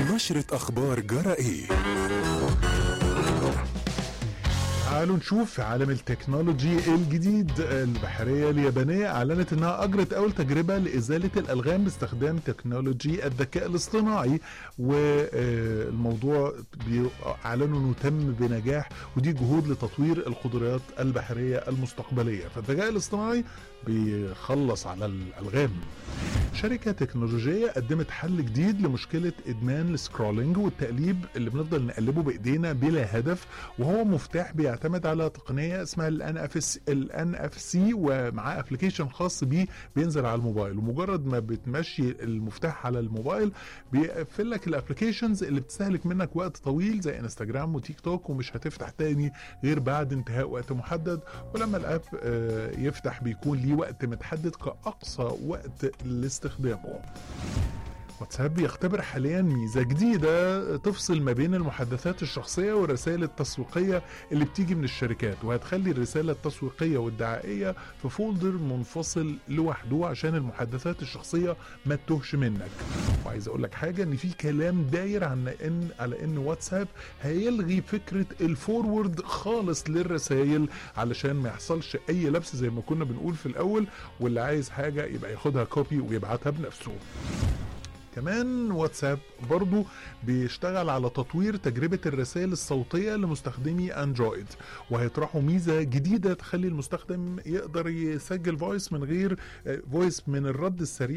نشرة أخبار جرائي تعالوا نشوف في عالم التكنولوجي الجديد البحرية اليابانية أعلنت أنها أجرت أول تجربة لإزالة الألغام باستخدام تكنولوجي الذكاء الاصطناعي والموضوع أعلنوا أنه تم بنجاح ودي جهود لتطوير القدرات البحرية المستقبلية فالذكاء الاصطناعي بيخلص على الألغام شركة تكنولوجية قدمت حل جديد لمشكلة إدمان السكرولينج والتقليب اللي بنفضل نقلبه بإيدينا بلا هدف وهو مفتاح بيعتمد على تقنية اسمها ال NFC ومعاه ابلكيشن خاص بيه بينزل على الموبايل ومجرد ما بتمشي المفتاح على الموبايل بيقفل لك الابلكيشنز اللي بتستهلك منك وقت طويل زي انستجرام وتيك توك ومش هتفتح تاني غير بعد انتهاء وقت محدد ولما الاب يفتح بيكون ليه وقت متحدد كأقصى وقت لاستخدامه واتساب بيختبر حاليا ميزة جديدة تفصل ما بين المحادثات الشخصية والرسائل التسويقية اللي بتيجي من الشركات وهتخلي الرسالة التسويقية والدعائية في فولدر منفصل لوحده عشان المحادثات الشخصية ما تتوهش منك وعايز اقول لك حاجة ان في كلام داير عن ان على ان واتساب هيلغي فكرة الفورورد خالص للرسائل علشان ما يحصلش اي لبس زي ما كنا بنقول في الاول واللي عايز حاجة يبقى ياخدها كوبي ويبعتها بنفسه كمان واتساب برضو بيشتغل على تطوير تجربة الرسائل الصوتية لمستخدمي اندرويد وهيطرحوا ميزة جديدة تخلي المستخدم يقدر يسجل فويس من غير فويس من الرد السريع